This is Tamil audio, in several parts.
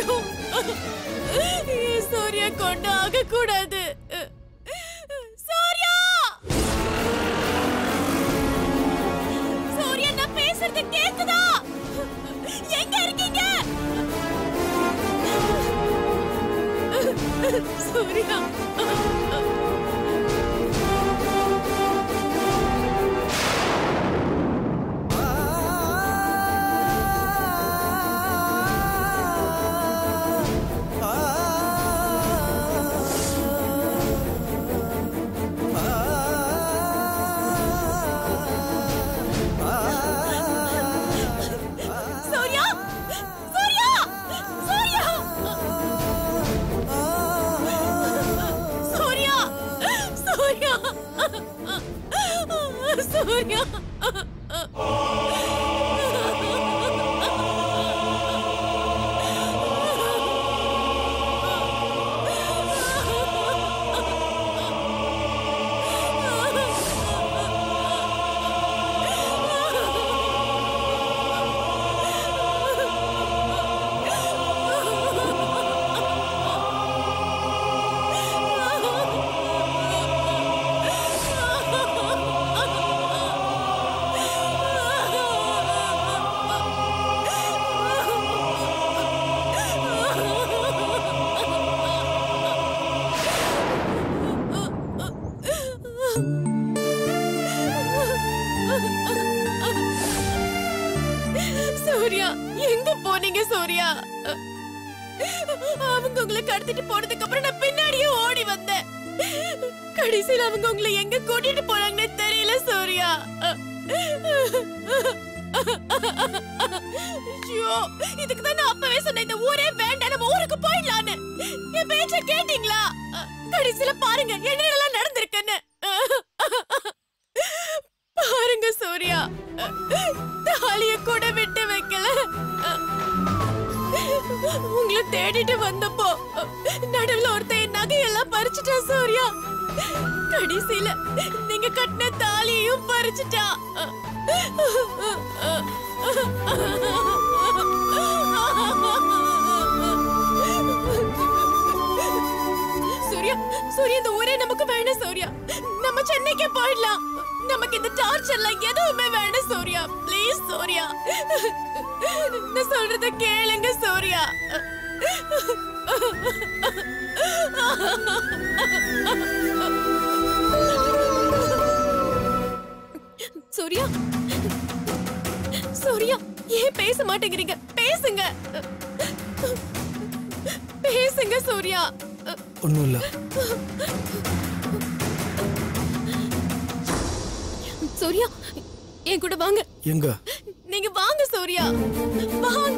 ஐயோ என் சூர்யா கொண்டு ஆக கூடாது சூர்யா சூர்யா நான் பேசுறது கேக்குதா எங்க இருக்கீங்க சூர்யா சூர்யா சூர்யா சூர்யா சூர்யா சூர்யா சூர்யா சூர்யா எங்க போனீங்க சூர்யா அவங்க உங்களை கடத்திட்டு போனதுக்கு அப்புறம் நான் பின்னாடியே ஓடி வந்தேன் கடைசியில அவங்க உங்களை எங்க கூட்டிட்டு போறாங்கன்னு தெரியல சூர்யா ஐயோ இதுக்கு தான் நான் அப்பவே சொன்னேன் இந்த ஊரே வேண்டாம் நம்ம ஊருக்கு போயிடலான்னு என் பேச்ச கேட்டீங்களா கடைசியில பாருங்க என்னெல்லாம் நடந்திருக்குன்னு பாருங்க சூர்யா தாலிய கூட விட்டு வைக்கல உங்களை தேடிட்டு வந்தப்போ நடுவுல ஒருத்தன் என் நகையெல்லாம் பறிச்சுட்டா சூர்யா கடைசியில நீங்க கட்டின தாலியையும் பறிச்சுட்டா சூர்யா சூர்யா இந்த ஊரே நமக்கு வேணும் சூர்யா நம்ம சென்னைக்கு போயிடலாம் நமக்கு இந்த டார்ச்சர் எல்லாம் எதுவுமே வேணும் சூர்யா ப்ளீஸ் சூர்யா நான் சொல்றத கேளுங்க சூர்யா சூர்யா சூர்யா ஏன் பேச மாட்டேங்கிறீங்க பேசுங்க பேசுங்க சூர்யா ஒன்றும் இல்லை சூர்யா என் கூட வாங்க எங்க நீங்க வாங்க சூர்யா வாங்க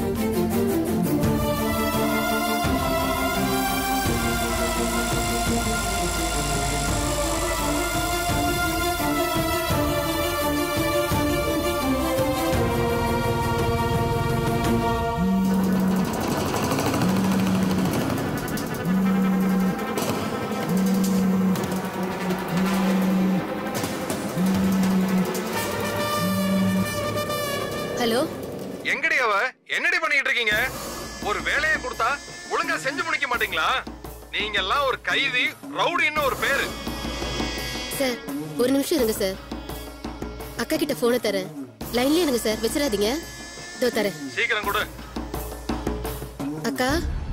ஹலோ எங்கடி அவ என்னடி பண்ணிட்டு இருக்கீங்க ஒரு வேலையை கொடுத்தா ஒழுங்கா செஞ்சு முடிக்க மாட்டீங்களா நீங்க எல்லாம் ஒரு கைதி ரவுடின்னு ஒரு பேரு சார் ஒரு நிமிஷம் இருங்க சார் அக்கா கிட்ட போனை தரேன் லைன்லயே இருங்க சார் வச்சிடாதீங்க இதோ தரேன் சீக்கிரம் கொடு அக்கா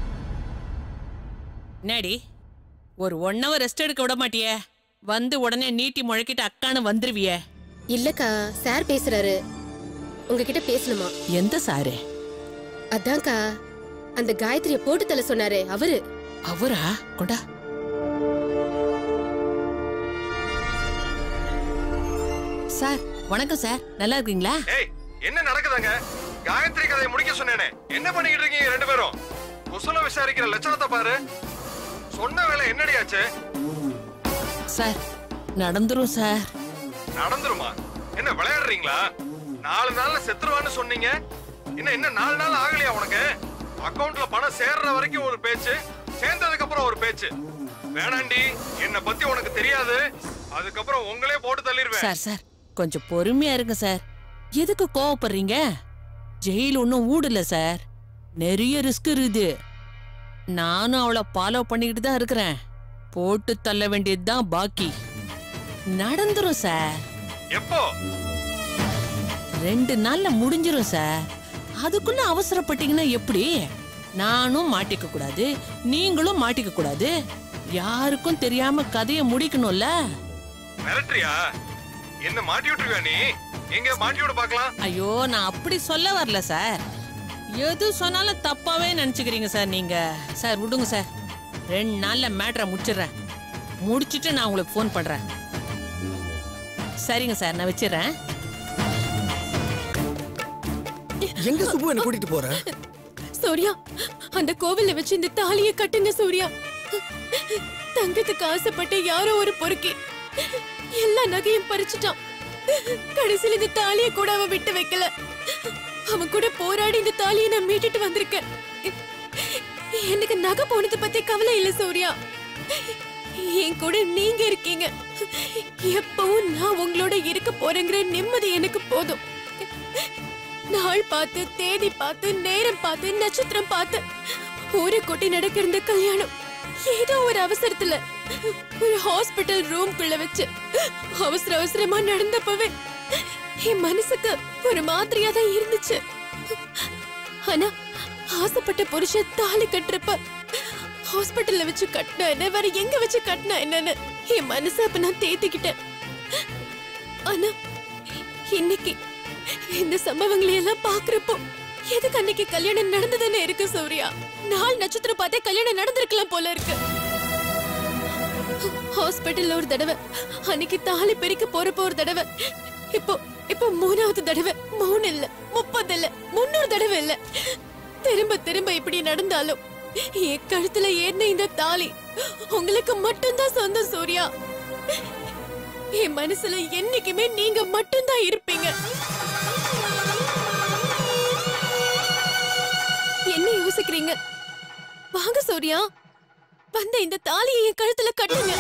என்னடி ஒரு ஒன் ஹவர் ரெஸ்ட் எடுக்க விட மாட்டியே வந்து உடனே நீட்டி முழக்கிட்டு அக்கான்னு வந்துருவியே இல்லக்கா சார் பேசுறாரு உங்ககிட்ட பேசணுமா எந்த சாரு அதான்க்கா அந்த காயத்ரிய போட்டு தள்ள சொன்னாரே அவரு அவரா கொண்டா சார் வணக்கம் சார் நல்லா இருக்கீங்களா ஏய் என்ன நடக்குதாங்க காயத்ரி கதையை முடிக்க சொன்னேனே என்ன பண்ணிக்கிட்டு இருக்கீங்க ரெண்டு பேரும் குசல விசாரிக்கிற லட்சணத்தை பாரு சொன்ன வேலை என்னடியாச்சு சார் நடந்துரும் சார் நடந்துருமா என்ன விளையாடுறீங்களா நாலு நாள்ல செத்துருவான்னு சொன்னீங்க என்ன என்ன நாலு நாள் ஆகலையா உனக்கு அக்கவுண்ட்ல பணம் சேர்ற வரைக்கும் ஒரு பேச்சு சேர்ந்ததுக்கு அப்புறம் ஒரு பேச்சு வேணாண்டி என்ன பத்தி உனக்கு தெரியாது அதுக்கப்புறம் உங்களே போட்டு தள்ளிடுவேன் சார் சார் கொஞ்சம் பொறுமையா இருங்க சார் எதுக்கு கோவப்படுறீங்க ஜெயில் ஒன்றும் ஊடல சார் நிறைய ரிஸ்க் இருக்குது நானும் அவளை ஃபாலோ பண்ணிக்கிட்டு தான் இருக்கிறேன் போட்டு தள்ள வேண்டியதுதான் பாக்கி நடந்துரும் சார் எப்போ ரெண்டு நாள்ல முடிஞ்சிரும் சார் அதுக்குள்ள அவசரப்பட்டீங்கன்னா எப்படி நானும் மாட்டிக்க கூடாது நீங்களும் மாட்டிக்க கூடாது யாருக்கும் தெரியாம கதையை முடிக்கணும்ல மிரட்டுறியா என்ன மாட்டி விட்டுருவியா நீ எங்க மாட்டி விட பார்க்கலாம் ஐயோ நான் அப்படி சொல்ல வரல சார் எது சொன்னாலும் தப்பாவே நினைச்சுக்கிறீங்க சார் நீங்க சார் விடுங்க சார் ரெண்டு நாள்ல மேட்ரை முடிச்சிடுறேன் முடிச்சிட்டு நான் உங்களுக்கு ஃபோன் பண்றேன் சரிங்க சார் நான் வச்சிடுறேன் எங்க சுப்பு என்ன கூட்டிட்டு போற சூர்யா அந்த கோவில்ல வச்சு இந்த தாலியை கட்டுங்க சூர்யா தங்கத்துக்கு ஆசைப்பட்டு யாரோ ஒரு பொறுக்கி எல்லா நகையும் பறிச்சுட்டான் கடைசியில இந்த தாலியை கூட அவன் விட்டு வைக்கல அவன் கூட போராடி இந்த தாலியை நான் மீட்டுட்டு வந்திருக்கேன் எனக்கு நகை போனதை பத்தி கவலை இல்ல சூர்யா என் கூட நீங்க இருக்கீங்க எப்பவும் நான் உங்களோட இருக்க போறேங்கிற நிம்மதி எனக்கு போதும் நாள் பார்த்து தேதி பார்த்து நேரம் பார்த்து நட்சத்திரம் பார்த்து ஊரை கொட்டி நடக்கிற இந்த கல்யாணம் ஏதோ ஒரு அவசரத்துல ஒரு ஹாஸ்பிட்டல் ரூம்குள்ள வச்சு அவசர அவசரமா நடந்தப்பவே என் மனசுக்கு ஒரு மாதிரியா தான் இருந்துச்சு ஆனா ஆசைப்பட்ட புருஷன் தாலி கட்டுறப்ப ஹாஸ்பிட்டல்ல வச்சு கட்டினா என்ன வேற எங்க வச்சு கட்டினா என்னன்னு என் மனசை அப்ப நான் தேத்திக்கிட்டேன் ஆனா இன்னைக்கு இந்த சம்பவங்களை எல்லாம் பாக்குறப்போ எதுக்கு அன்னைக்கு கல்யாணம் நடந்ததுன்னு இருக்கு சூர்யா நாள் நட்சத்திரம் பார்த்தே கல்யாணம் நடந்திருக்கலாம் போல இருக்கு ஹாஸ்பிட்டல்ல ஒரு தடவை அன்னைக்கு தாலி பிரிக்க போறப்ப ஒரு தடவை இப்போ இப்போ மூணாவது தடவை மூணு இல்ல முப்பது இல்ல முன்னூறு தடவை இல்ல திரும்ப திரும்ப இப்படி நடந்தாலும் என் கழுத்துல ஏறின இந்த தாலி உங்களுக்கு மட்டும்தான் சொந்தம் சூர்யா என் மனசுல என்னைக்குமே நீங்க மட்டும்தான் இருப்பீங்க என்ன யோசிக்கிறீங்க வாங்க சூர்யா வந்த இந்த தாலியை என் கழுத்துல கட்டுங்க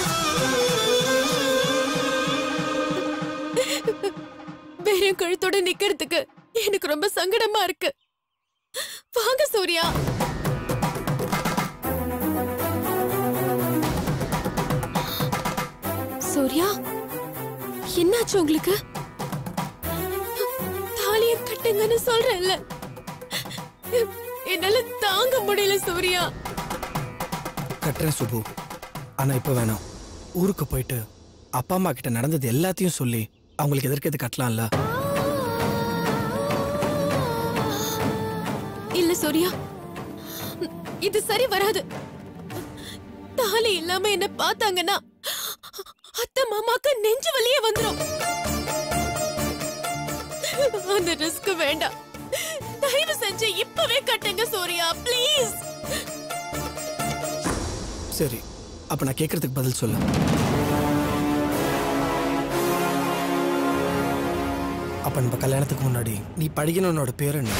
வெறும் கழுத்தோட நிக்கிறதுக்கு எனக்கு ரொம்ப சங்கடமா இருக்கு வாங்க சூர்யா சூர்யா என்னாச்சு உங்களுக்கு தாலிய கட்டுங்கன்னு சொல்றேன்ல என்னால தாங்க முடியல சூர்யா கட்டுறேன் சுப்பு ஆனா இப்ப வேணாம் ஊருக்கு போயிட்டு அப்பா அம்மா கிட்ட நடந்தது எல்லாத்தையும் சொல்லி அவங்களுக்கு எதற்கு எது கட்டலாம்ல இல்ல சூர்யா இது சரி வராது தாலி இல்லாம என்ன பார்த்தாங்கன்னா அத்தை மாமாக்கு நெஞ்சு வலியே வந்துரும் அந்த ரிஸ்க் வேண்டாம் தயவு செஞ்சு இப்பவே கட்டுங்க சூர்யா ப்ளீஸ் சரி அப்ப நான் கேட்கறதுக்கு பதில் சொல்லு அப்ப நம்ம கல்யாணத்துக்கு முன்னாடி நீ படிக்கணும்னோட பேர் என்ன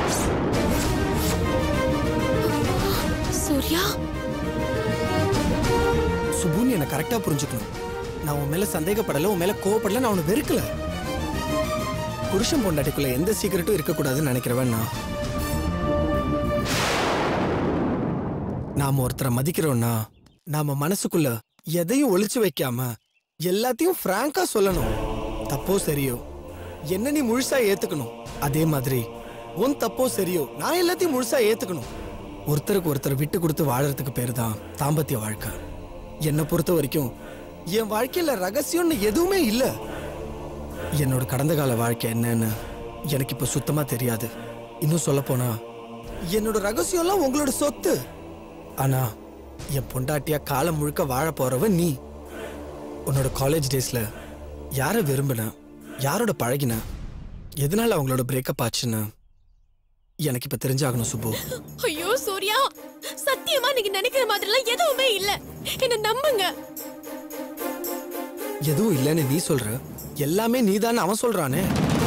சூர்யா சுபுன்னு என்ன கரெக்டா புரிஞ்சுக்கணும் நான் உன் மேல சந்தேகப்படல உன் மேல கோவப்படல நான் உன்னை வெறுக்கல புருஷன் பொண்டாட்டிக்குள்ள எந்த சீக்கிரட்டும் இருக்கக்கூடாதுன்னு நினைக்கிறவன் நான் நாம ஒருத்தரை மதிக்கிறோம்னா நாம மனசுக்குள்ள எதையும் ஒளிச்சு வைக்காம எல்லாத்தையும் பிராங்கா சொல்லணும் தப்போ சரியோ என்ன நீ முழுசா ஏத்துக்கணும் அதே மாதிரி உன் தப்போ சரியோ நான் எல்லாத்தையும் முழுசா ஏத்துக்கணும் ஒருத்தருக்கு ஒருத்தர் விட்டு கொடுத்து வாழறதுக்கு பேரு தான் தாம்பத்திய வாழ்க்கை என்னை பொறுத்த வரைக்கும் என் வாழ்க்கையில ரகசியம்னு எதுவுமே இல்ல என்னோட கடந்த கால வாழ்க்கை என்னன்னு எனக்கு இப்ப சுத்தமா தெரியாது இன்னும் சொல்ல போனா என்னோட ரகசியம்லாம் உங்களோட சொத்து ஆனா என் பொண்டாட்டியா காலம் முழுக்க வாழ போறவ நீ உன்னோட காலேஜ் டேஸ்ல யார விரும்பின யாரோட பழகின எதனால அவங்களோட பிரேக்கப் ஆச்சுன்னு எனக்கு இப்ப தெரிஞ்சாகணும் சுப்பு ஐயோ சூர்யா சத்தியமா நீங்க நினைக்கிற மாதிரிலாம் எதுவுமே இல்ல என்ன நம்புங்க எதுவும் இல்லைன்னு நீ சொல்ற எல்லாமே நீதான்னு அவன் சொல்றானே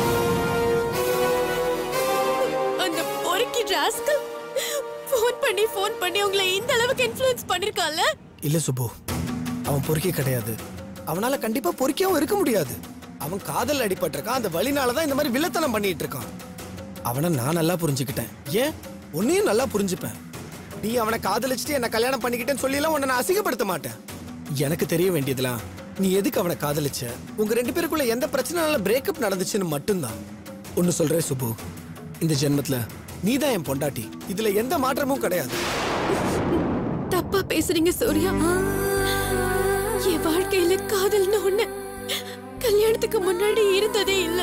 அந்த பொறுக்கி ராஸ்கல் ஃபோன் பண்ணி ஃபோன் பண்ணி உங்களை இந்த அளவுக்கு இன்ஃப்ளூயன்ஸ் பண்ணிருக்கான்ல இல்ல சுப்பு அவன் பொறுக்கி கிடையாது அவனால கண்டிப்பா பொறுக்கியாவும் இருக்க முடியாது அவன் காதல் அடிபட்டிருக்கான் அந்த வழினால தான் இந்த மாதிரி வில்லத்தனம் பண்ணிட்டு இருக்கான் அவனை நான் நல்லா புரிஞ்சுக்கிட்டேன் ஏன் உன்னையும் நல்லா புரிஞ்சுப்பேன் நீ அவனை காதலிச்சுட்டு என்ன கல்யாணம் பண்ணிக்கிட்டேன்னு சொல்லிலாம் உன்னை நான் அசிங்கப்படுத்த மாட்டேன் எனக்கு தெரிய வேண்டியதுலாம் நீ எதுக்கு அவனை காதலிச்ச உங்க ரெண்டு பேருக்குள்ள எந்த பிரச்சனைனால பிரேக்கப் நடந்துச்சுன்னு மட்டும்தான் ஒன்னு சொல்றேன் சுபு இந்த ஜென்மத்துல நீதான் என் பொண்டாட்டி இதுல எந்த மாற்றமும் கிடையாது தப்பா பேசுறீங்க சூர்யா என் வாழ்க்கையில காதல்னு ஒண்ணு கல்யாணத்துக்கு முன்னாடி இருந்ததே இல்ல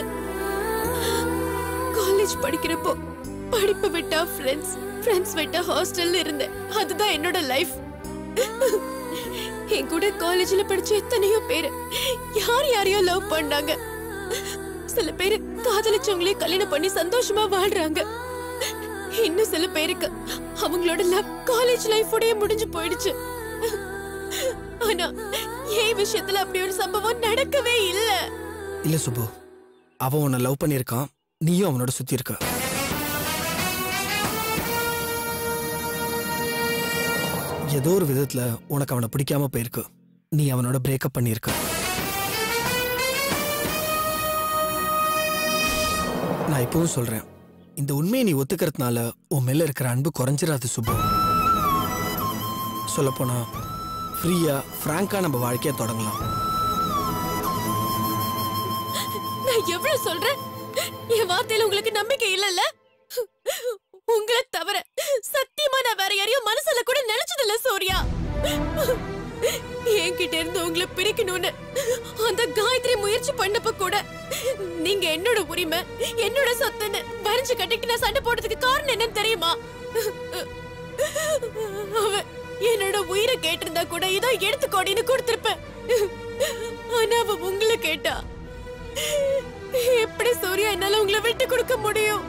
காலேஜ் படிக்கிறப்போ படிப்பு விட்டா ஃப்ரெண்ட்ஸ் ஃப்ரெண்ட்ஸ் விட்டா ஹாஸ்டல்ல இருந்தேன் அதுதான் என்னோட லைஃப் என் கூட காலேஜ்ல படிச்ச எத்தனையோ பேரு யார் யாரையோ லவ் பண்ணாங்க சில பேரு காதலிச்சவங்களே கல்யாணம் பண்ணி சந்தோஷமா வாழ்றாங்க இன்னும் சில பேருக்கு அவங்களோட லவ் காலேஜ் லைஃபோடயே முடிஞ்சு போயிடுச்சு ஆனா என் விஷயத்துல அப்படி ஒரு சம்பவம் நடக்கவே இல்ல இல்ல சுபு அவன் உன்னை லவ் பண்ணியிருக்கான் நீயும் அவனோட சுத்தி இருக்க ஏதோ ஒரு விதத்துல உனக்கு அவனை பிடிக்காம போயிருக்கு நீ அவனோட பிரேக்கப் பண்ணியிருக்க நான் இப்பவும் சொல்றேன் இந்த உண்மையை நீ ஒத்துக்கிறதுனால உன் மேல இருக்கிற அன்பு குறைஞ்சிராது சுபு சொல்லப்போனா ஃப்ரீயா ஃப்ராங்கா நம்ம வாழ்க்கைய தொடங்கலாம் நான் எவ்வளவு சொல்றேன் என் வார்த்தையில உங்களுக்கு நம்பிக்கை இல்லல்ல உங்களை தவிர சத்தியமா நான் வேற யாரையும் மனசுல கூட நினைச்சது இல்ல சூர்யா என்கிட்ட இருந்து உங்களை பிரிக்கணும்னு அந்த காயத்ரி முயற்சி பண்ணப்ப கூட நீங்க என்னோட உரிமை என்னோட சொத்துன்னு வரைஞ்சு கட்டிட்டு நான் சண்டை போடுறதுக்கு காரணம் என்னன்னு தெரியுமா அவ என்னோட உயிரை கேட்டிருந்தா கூட இதோ எடுத்துக்கோடின்னு கொடுத்திருப்பேன் ஆனா அவ உங்களை கேட்டா எப்படி சூர்யா என்னால உங்களை விட்டு கொடுக்க முடியும்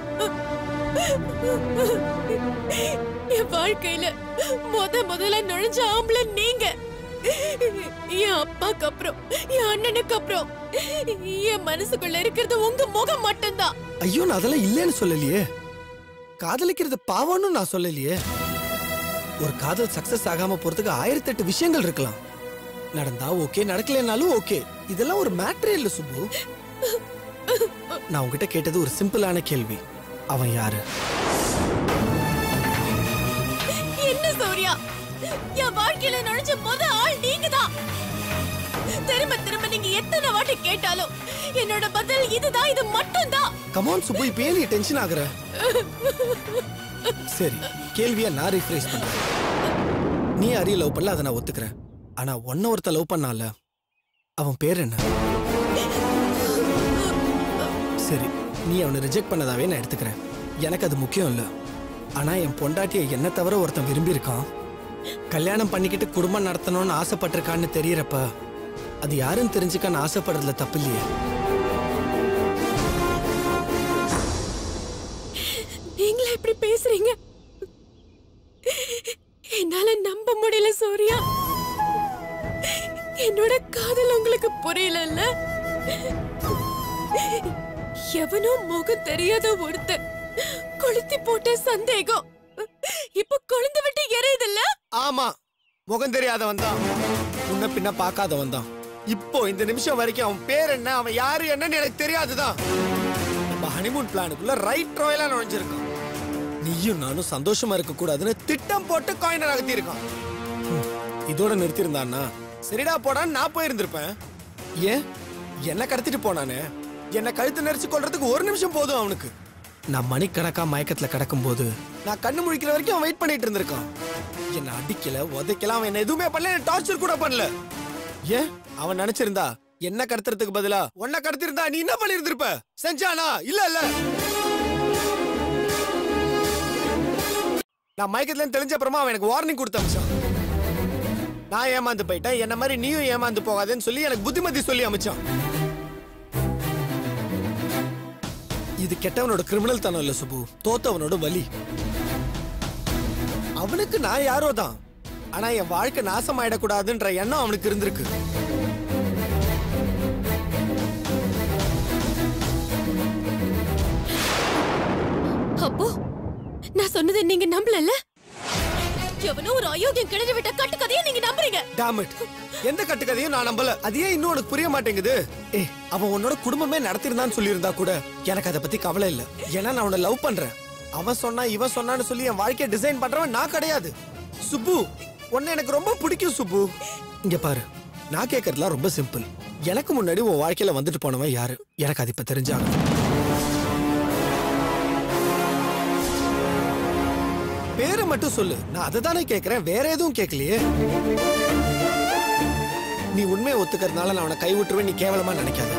என் வாழ்க்கையில முத முதல்ல நுழைஞ்ச ஆம்பளை நீங்க என் அப்பாக்கு அப்புறம் என் அண்ணனுக்கு அப்புறம் என் மனசுக்குள்ள இருக்கிறது உங்க முகம் மட்டும்தான் ஐயோ நான் அதெல்லாம் இல்லைன்னு சொல்லலையே காதலிக்கிறது பாவம்னு நான் சொல்லலையே ஒரு காதல் சக்சஸ் ஆகாம போறதுக்கு ஆயிரத்தெட்டு விஷயங்கள் இருக்கலாம் நடந்தா ஓகே நடக்கலைனாலும் ஓகே இதெல்லாம் ஒரு மேட்ரே இல்ல சுப்பு நான் உன்கிட்ட கேட்டது ஒரு சிம்பிளான கேள்வி அவன் யாரு என்ன சூர்யா என் வாழ்க்கையில நுழைஞ்ச முத ஆள் நீங்கதான் திரும்ப திரும்ப நீங்க எத்தனை வாட்டி கேட்டாலும் என்னோட பதில் இதுதான் இது மட்டும்தான் கமான் சுப்பு இப்ப ஏன் நீ டென்ஷன் ஆகுற சரி கேள்வியா நான் ரீஃப்ரேஸ் பண்றேன் நீ அரிய லவ் பண்ணல அதை நான் ஒத்துக்கிறேன் ஆனா ஒன்ன ஒருத்த லவ் பண்ணால அவன் பேர் என்ன சரி நீ அவனை ரிஜெக்ட் பண்ணதாவே நான் எடுத்துக்கிறேன் எனக்கு அது முக்கியம் இல்ல ஆனா என் பொண்டாட்டியை என்ன தவிர ஒருத்தன் விரும்பி இருக்கான் கல்யாணம் பண்ணிக்கிட்டு குடும்பம் நடத்தணும்னு ஆசைப்பட்டிருக்கான்னு தெரியறப்ப அது யாருன்னு தெரிஞ்சுக்க நான் ஆசைப்படுறதுல தப்பு இல்லையே நீங்களா இப்படி பேசுறீங்க என்னால நம்ப முடியல சூர்யா என்னோட காதல் உங்களுக்கு புரியலல்ல எவனோ முகம் தெரியாத ஒருத்தன் கொளுத்தி போட்ட சந்தேகம் இப்ப கொழுந்து விட்டு எரியுதுல்ல ஆமா முகம் தெரியாதவன் தான் முன்ன பின்ன பார்க்காதவன் தான் இப்போ இந்த நிமிஷம் வரைக்கும் அவன் பேர் என்ன அவன் யாரு என்னன்னு எனக்கு தெரியாதுதான் நம்ம ஹனிமூன் பிளானுக்குள்ள ரைட் ரோயலா நுழைஞ்சிருக்கான் நீயும் நானும் சந்தோஷமா இருக்க கூடாதுன்னு திட்டம் போட்டு காயினை நகர்த்தி இருக்கான் ஹம், இதோட நிறுத்தியிருந்தான்னா சரிடா போடான்னு நான் போயிருந்திருப்பேன் ஏன் என்ன கடத்திட்டு போனானே என்ன கழுத்து நெரிச்சு கொள்றதுக்கு ஒரு நிமிஷம் போதும் அவனுக்கு நான் மணிக்கணக்கா மயக்கத்துல கிடக்கும்போது நான் கண்ணு முழிக்கிற வரைக்கும் அவன் வெயிட் பண்ணிட்டு இருந்திருக்கான் என்ன அடிக்கல உதைக்கல அவன் என்ன எதுவுமே பண்ணல என்ன டார்ச்சர் கூட பண்ணல ஏன் அவன் நினைச்சிருந்தா என்ன கடத்துறதுக்கு பதிலா உன்னை கடத்திருந்தா நீ என்ன பண்ணிருந்திருப்ப செஞ்சானா இல்ல இல்ல நான் மயக்கத்துல இருந்து தெளிஞ்ச அப்புறமா அவன் எனக்கு வார்னிங் கொடுத்த அமிச்சான் நான் ஏமாந்து போயிட்டேன் என்ன மாதிரி நீயும் ஏமாந்து போகாதேன்னு சொல்லி எனக்கு புத்திமதி சொல்லி அமைச்சான் இது கெட்டவனோட கிரிமினல் தனம் இல்ல சுபு தோத்தவனோட வலி அவனுக்கு நான் யாரோ தான் ஆனா என் வாழ்க்கை நாசமாயிடக்கூடாதுன்ற எண்ணம் அவனுக்கு இருந்திருக்கு அப்போ நான் சொன்னதை நீங்க நம்பலல்ல எவனோ ஒரு அயோக்கியம் கிளறி விட்ட கட்டுக்கதையை நீங்க நம்புறீங்க Damn it. எந்த கட்டுக்கதையும் நான் நம்பல அது ஏன் இன்னும் உனக்கு புரிய மாட்டேங்குது ஏ அவன் உன்னோட குடும்பமே நடத்திருந்தான்னு சொல்லியிருந்தா கூட எனக்கு அதை பத்தி கவலை இல்ல ஏன்னா நான் அவனை லவ் பண்றேன் அவன் சொன்னா இவன் சொன்னான்னு சொல்லி என் வாழ்க்கையை டிசைன் பண்றவன் நான் கிடையாது சுப்பு உன்னை எனக்கு ரொம்ப பிடிக்கும் சுப்பு இங்க பாரு நான் கேட்கறதுலாம் ரொம்ப சிம்பிள் எனக்கு முன்னாடி உன் வாழ்க்கையில வந்துட்டு போனவன் யாரு எனக்கு அது இப்ப தெரிஞ்சாகணும் பேரை மட்டும் சொல்லு நான் அதை தானே கேட்கிறேன் வேற எதுவும் கேட்கலையே நீ உண்மையை ஒத்துக்கிறதுனால நான் அவனை கை விட்டுருவேன் நீ கேவலமா நினைக்காத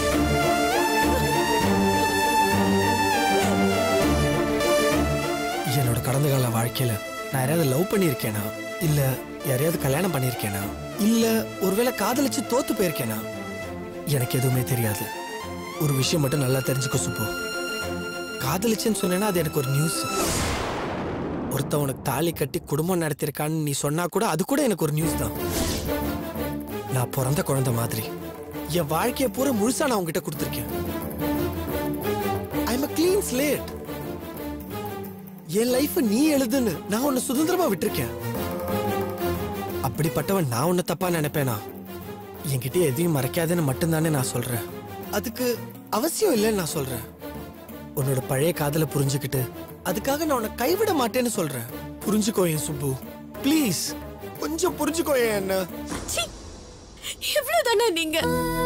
என்னோட கடந்த கால வாழ்க்கையில நான் யாரையாவது லவ் பண்ணியிருக்கேனா இல்ல யாரையாவது கல்யாணம் பண்ணியிருக்கேனா இல்ல ஒருவேளை காதலிச்சு தோத்து போயிருக்கேனா எனக்கு எதுவுமே தெரியாது ஒரு விஷயம் மட்டும் நல்லா தெரிஞ்சுக்க சுப்பு காதலிச்சேன்னு சொன்னேன்னா அது எனக்கு ஒரு நியூஸ் ஒருத்தன் உனக்கு தாலி கட்டி குடும்பம் நடத்திருக்கான்னு நீ சொன்னா கூட அது கூட எனக்கு ஒரு நியூஸ் தான் நான் பிறந்த குழந்தை மாதிரி என் வாழ்க்கையை பூரா முழுசா நான் உங்ககிட்ட கொடுத்துருக்கேன் ஐ எம் கிளீன் ஸ்லேட் என் லைஃப் நீ எழுதுன்னு நான் உன்னை சுதந்திரமா விட்டிருக்கேன் அப்படிப்பட்டவன் நான் உன்னை தப்பா நினைப்பேனா என்கிட்ட எதையும் மறைக்காதுன்னு மட்டும்தானே நான் சொல்றேன் அதுக்கு அவசியம் இல்லைன்னு நான் சொல்றேன் உன்னோட பழைய காதலை புரிஞ்சுக்கிட்டு அதுக்காக நான் உன்னை கைவிட மாட்டேன்னு சொல்றேன் புரிஞ்சுக்கோ என் சுப்பு ப்ளீஸ் கொஞ்சம் புரிஞ்சுக்கோ என் என்ன ச்சீ! இவ்வளவுதானா நீங்க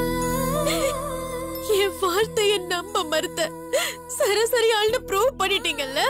என் வார்த்தைய நம்ப மறுத்த சராசரி ஆள்னு ப்ரூவ் பண்ணிட்டீங்கல்ல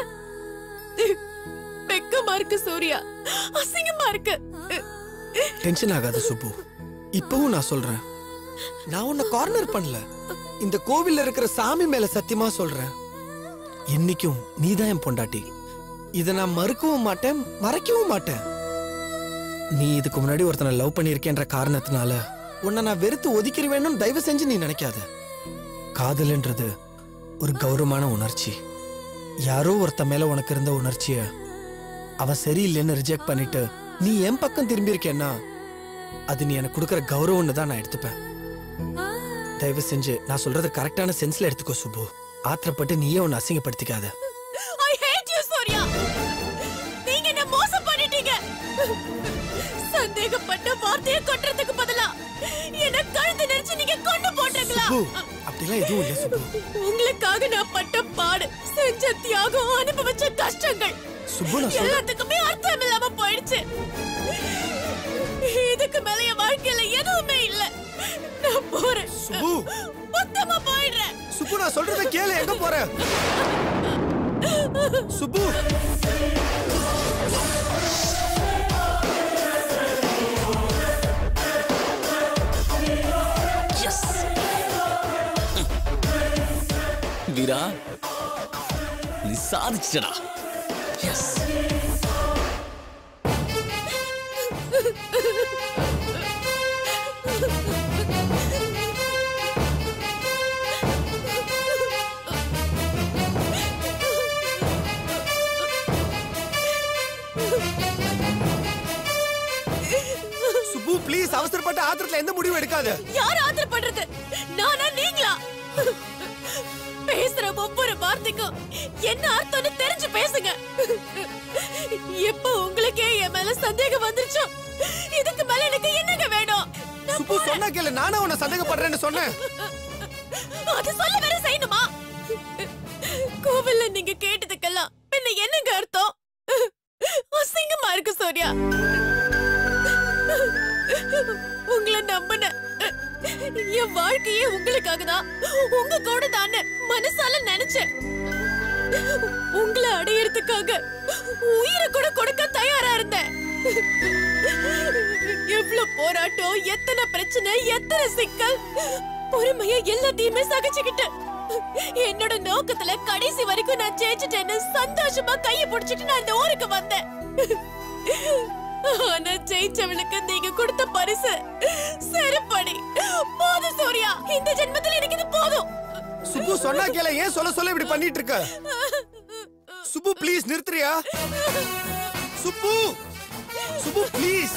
வெக்கமா இருக்கு சூர்யா அசிங்கமா இருக்கு டென்ஷன் ஆகாத சுப்பு இப்பவும் நான் சொல்றேன் நான் உன்னை கார்னர் பண்ணல இந்த கோவில்ல இருக்கிற சாமி மேல சத்தியமா சொல்றேன் என்னைக்கும் நீதான் என் பொண்டாட்டி இத நான் மறுக்கவும் மாட்டேன் மறைக்கவும் மாட்டேன் நீ இதுக்கு முன்னாடி ஒருத்தனை லவ் பண்ணியிருக்கேன்ற காரணத்தினால உன்னை நான் வெறுத்து ஒதுக்கிடுவேன்னு தயவு செஞ்சு நீ நினைக்காத காதல்ன்றது ஒரு கௌரவமான உணர்ச்சி யாரோ ஒருத்த மேல உனக்கு இருந்த உணர்ச்சிய அவன் சரியில்லைன்னு ரிஜெக்ட் பண்ணிட்டு நீ என் பக்கம் திரும்பி இருக்கேன்னா அது நீ எனக்கு கொடுக்குற கௌரவம்னு தான் நான் எடுத்துப்பேன் தயவு செஞ்சு நான் சொல்றது கரெக்டான சென்ஸ்ல எடுத்துக்கோ சுப்பு ஆத்திரப்பட்டு நீயே உன்னை அசிங்கப்படுத்திக்காத ஐ ஹேட் யூ சூர்யா நீங்க என்ன மோசம் பண்ணிட்டீங்க சந்தேகப்பட்ட வார்த்தையை கொட்டுறதுக்கு பதிலா என்ன கழுத்து நெரிச்சு நீங்க கொண்டு போட்டீங்களா சுப்பு அப்படிலாம் எதுவும் இல்லை சுப்பு உங்களுக்காக நான் பட்ட பாடு செஞ்ச தியாகம் அனுபவிச்ச கஷ்டங்கள் சுப்பு நான் சொல்ற எல்லாத்துக்குமே அர்த்தம் இல்லாம போயிடுச்சு இதுக்கு மேல என் வாழ்க்கையில எதுவுமே இல்ல நான் போறேன் சுப்பு மொத்தமா போயிடுறேன் சுப்பு நான் சொல்றத கேளு எங்க போற சுப்பு வீரா நீ சாதிச்சிட்டடா எஸ் சுப்பு ப்ளீஸ் அவசரப்பட்ட ஆத்திரத்துல எந்த முடிவும் எடுக்காத யார் ஆத்திரப்படுறது நானா நீங்களா பேசுற ஒவ்வொரு வார்த்தைக்கும் என்ன அர்த்தம்னு தெரிஞ்சு பேசுங்க எப்ப உங்களுக்கே என் மேல சந்தேகம் வந்துருச்சோ இதுக்கு மேல எனக்கு என்னங்க வேணும் நான் சுப்பு சொன்னா கேளு நானே உன்னை சந்தேகப்படுறேன்னு சொன்னேன் அது சொல்ல வேற செய்யணுமா கோவில்ல நீங்க கேட்டதுக்கெல்லாம் பின்ன என்னங்க அர்த்தம் அசிங்கமா இருக்கு சூர்யா உங்களை நம்பின என் வாழ்க்கையே உங்களுக்காக தான் உங்க கூட தானே மனசால நினைச்சேன் உங்களை அடையறதுக்காக உயிரை கூட கொடுக்க தயாரா இருந்தேன் எவ்வளவு போராட்டம் எத்தனை பிரச்சனை எத்தனை சிக்கல் பொறுமையா எல்லாத்தையுமே சகிச்சுக்கிட்டு என்னோட நோக்கத்துல கடைசி வரைக்கும் நான் ஜெயிச்சிட்டேன்னு சந்தோஷமா கைய பிடிச்சிட்டு நான் இந்த ஊருக்கு வந்தேன் ஆனா ஜெயிச்சவனுக்கு நீங்க கொடுத்த பரிசு செருப்படி போதும் சூர்யா இந்த ஜென்மத்துல எனக்கு இது போதும் சுப்பு சொன்னா கேளு ஏன் சொல்ல சொல்ல இப்படி பண்ணிட்டு இருக்க சுப்பு ப்ளீஸ் நிறுத்துறியா சுப்பு சுப்பு ப்ளீஸ்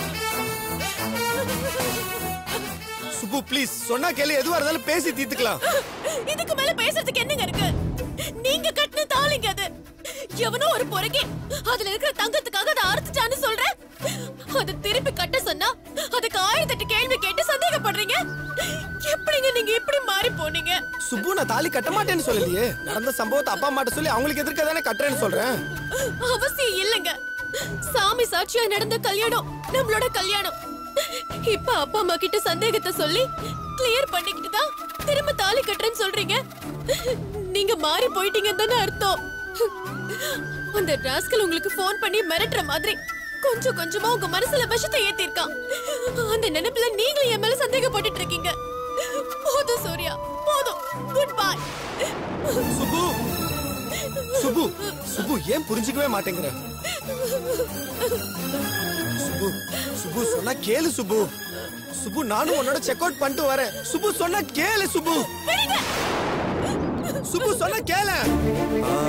சுப்பு ப்ளீஸ் சொன்னா கேளு எதுவா இருந்தாலும் பேசி தீர்த்துக்கலாம் இதுக்கு மேல பேசுறதுக்கு என்னங்க இருக்கு நீங்க கட்டின தாலிங்க அது எவனோ ஒரு பொறுக்கி அதுல இருக்கிற தங்கத்துக்காக அதை அறுத்துட்டான்னு சொல்றேன் அதை திருப்பி கட்ட சொன்னா அதுக்கு ஆயிரத்தெட்டு கேள்வி கேட்டு சந்தேகப்படுறீங்க எப்படிங்க நீங்க இப்படி மாறி போனீங்க சுப்பு நான் தாலி கட்ட மாட்டேன்னு சொல்லலையே நடந்த சம்பவத்தை அப்பா அம்மாட்ட சொல்லி அவங்களுக்கு எதிர்க்க தானே கட்டுறேன்னு சொல்றேன் அவசியம் இல்லைங்க சாமி சாட்சியா நடந்த கல்யாணம் நம்மளோட கல்யாணம் இப்ப அப்பா அம்மா கிட்ட சந்தேகத்தை சொல்லி கிளியர் பண்ணிக்கிட்டு தான் திரும்ப தாலி கட்டுறேன்னு சொல்றீங்க நீங்க மாறி போயிட்டீங்கன்னு தானே அர்த்தம் அந்த ராஸ்கல் உங்களுக்கு ஃபோன் பண்ணி மிரட்டுற மாதிரி கொஞ்சம் கொஞ்சமா உங்க மனசுல விஷத்தை ஏத்திருக்கான் அந்த நினைப்புல நீங்களும் என் மேல சந்தேகப்பட்டுட்டு இருக்கீங்க போதும் சூர்யா போதும் குட் பை சுப்பு சுப்பு சுப்பு ஏன் புரிஞ்சுக்கவே மாட்டேங்கிற சுப்பு சுப்பு சொன்னா கேளு சுப்பு சுப்பு நானும் உன்னோட செக் அவுட் பண்ணிட்டு வரேன் சுப்பு சொன்னா கேளு சுப்பு சுப்பு சொன்னா கேளு ஆ,